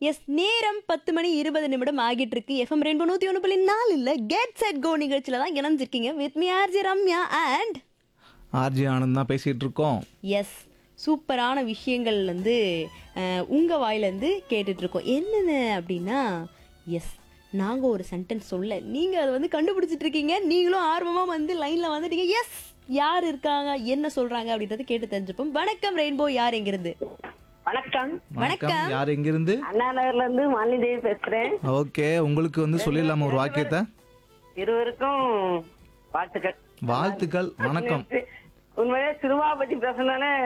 S நேரம் பத்து மணி இருபது நிமிடம் ஆகிட்டு இருக்கு எஃப்எம் ரெண்டு நூத்தி ஒன்று புள்ளி நாலு இல்ல கெட் செட் கோ நிகழ்ச்சியில தான் இணைஞ்சிருக்கீங்க with me RJ Ramya and RJ Anand தான் பேசிகிட்டு இருக்கோம் எஸ் சூப்பரான விஷயங்கள் வந்து அஹ், உங்க வாயிலேருந்து கேட்டுட்டு இருக்கோம் என்னென்ன அப்படின்னா எஸ் நாங்க ஒரு சென்டென்ஸ் சொல்ல நீங்க அதை வந்து கண்டுபிடிச்சிட்டு இருக்கீங்க நீங்களும் ஆர்வமா வந்து லைன்ல வந்துட்டீங்க எஸ் யார் இருக்காங்க என்ன சொல்றாங்க அப்படின்றத கேட்டு தெரிஞ்சுப்போம் வணக்கம் ரெயின்போ யார் எங்கிருந்து வணக்கம் வணக்கம் யார் எங்கிருந்து அண்ணா நகர்ல இருந்து மாலிதேவி பேசுறேன் ஓகே உங்களுக்கு வந்து சொல்லிடலாமா ஒரு வாக்கியத்தை இருவருக்கும் வாழ்த்துக்கள் வாழ்த்துக்கள் வணக்கம் உண்மையிலே சினிமா பத்தி பேசணும்னாலே